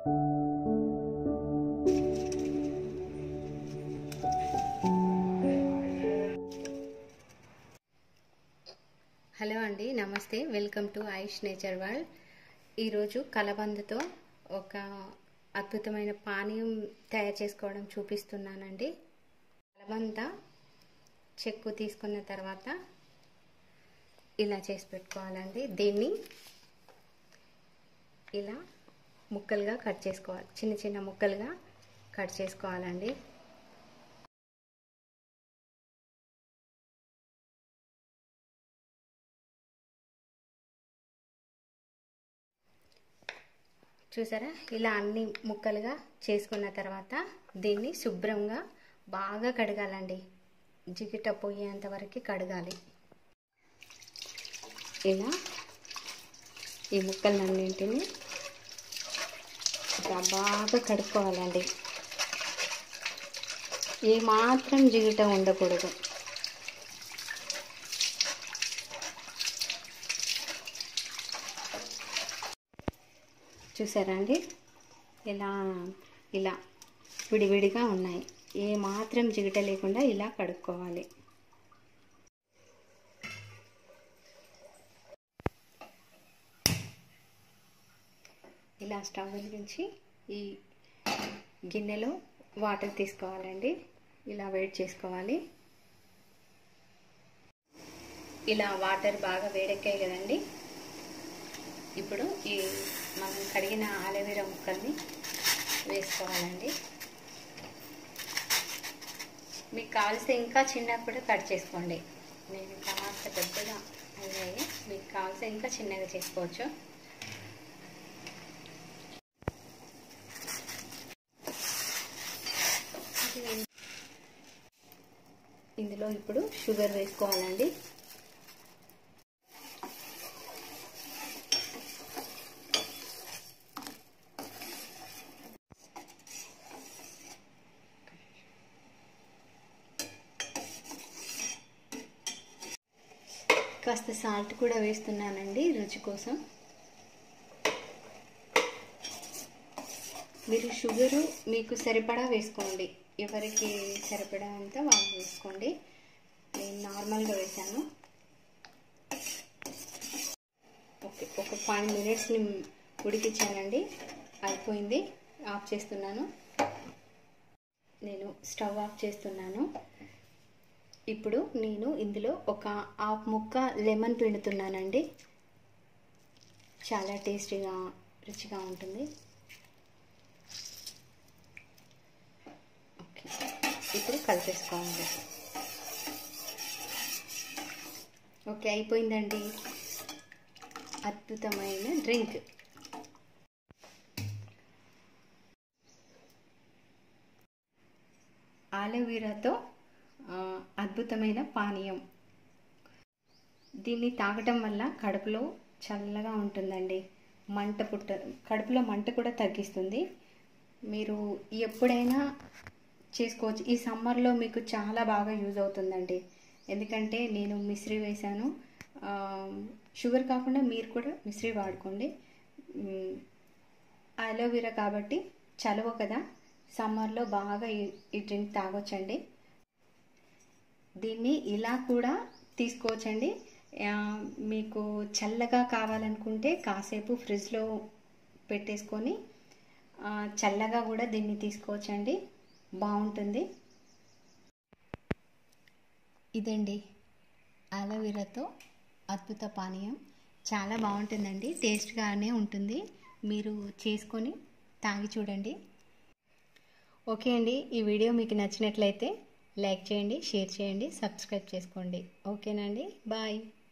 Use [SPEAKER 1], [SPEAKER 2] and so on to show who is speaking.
[SPEAKER 1] hello అండి నమస్తే welcome to Ayush nature world ఈరోజు కలబందతో ఒక అద్భుతమైన పానీయం తయారు చేసుకోవడం చూపిస్తున్నానండి కలబంద చెక్కు తీసుకున్న తర్వాత ఇలా చేసి పెట్టుకోవాలండి దీన్ని ఇలా ముక్కలుగా కట్ చేసుకోవాలి చిన్న చిన్న ముక్కలుగా కట్ చేసుకోవాలండి చూసారా ఇలా అన్ని ముక్కలుగా చేసుకున్న తర్వాత దీన్ని శుభ్రంగా బాగా కడగాలండి జిగిట పోయేంత వరకు కడగాలి ఇలా ఈ ముక్కలన్నింటినీ ఇలా బాగా కడుక్కోవాలండి ఏమాత్రం జిగిట ఉండకూడదు చూసారా అండి ఇలా ఇలా విడివిడిగా ఉన్నాయి ఏ మాత్రం జిగట లేకుండా ఇలా కడుక్కోవాలి ఇలా స్టవ్ వెలిగించి ఈ గిన్నెలో వాటర్ తీసుకోవాలండి ఇలా వేడి చేసుకోవాలి ఇలా వాటర్ బాగా వేడెక్కాయి కదండి ఇప్పుడు ఈ మనం కడిగిన ఆలవీరా ముక్కల్ని వేసుకోవాలండి మీకు కావాల్సి ఇంకా చిన్నప్పుడు కట్ చేసుకోండి నేను కాస్త పెద్దగా అయ్యాయి మీకు కావాల్సి ఇంకా చిన్నగా చేసుకోవచ్చు ఇందులో ఇప్పుడు షుగర్ వేసుకోవాలండి కాస్త సాల్ట్ కూడా వేస్తున్నానండి రుచి కోసం మీరు షుగరు మీకు సరిపడా వేసుకోండి ఎవరికి సరిపడా అంతా వాళ్ళు వేసుకోండి నేను నార్మల్గా వేసాను ఓకే ఒక ఫైవ్ మినిట్స్ని ఉడికించానండి అయిపోయింది ఆఫ్ చేస్తున్నాను నేను స్టవ్ ఆఫ్ చేస్తున్నాను ఇప్పుడు నేను ఇందులో ఒక హాఫ్ ముక్క లెమన్ పిండుతున్నానండి చాలా టేస్టీగా రుచిగా ఉంటుంది ఓకే ఇప్పుడు కలిపేసుకోవాలి ఓకే అయిపోయిందండి అద్భుతమైన డ్రింక్ ఆలోవీరాతో అద్భుతమైన పానీయం దీన్ని తాగటం వల్ల కడుపులో చల్లగా ఉంటుందండి మంట పుట్ట కడుపులో మంట కూడా తగ్గిస్తుంది మీరు ఎప్పుడైనా చేసుకోవచ్చు ఈ సమ్మర్లో మీకు చాలా బాగా యూజ్ అవుతుందండి ఎందుకంటే నేను మిశ్రీ వేశాను షుగర్ కాకుండా మీరు కూడా మిశ్రీ వాడుకోండి అలోవెరా కాబట్టి చలువ కదా సమ్మర్లో బాగా ఈ డ్రింక్ తాగొచ్చండి దీన్ని ఇలా కూడా తీసుకోవచ్చండి మీకు చల్లగా కావాలనుకుంటే కాసేపు ఫ్రిడ్జ్లో పెట్టేసుకొని చల్లగా కూడా దీన్ని తీసుకోవచ్చండి బాగుంటుంది ఇదండి అలోవెరాతో అద్భుత పానీయం చాలా బాగుంటుందండి టేస్ట్గానే ఉంటుంది మీరు చేసుకొని తాగి చూడండి ఓకే అండి ఈ వీడియో మీకు నచ్చినట్లయితే లైక్ చేయండి షేర్ చేయండి సబ్స్క్రైబ్ చేసుకోండి ఓకేనండి బాయ్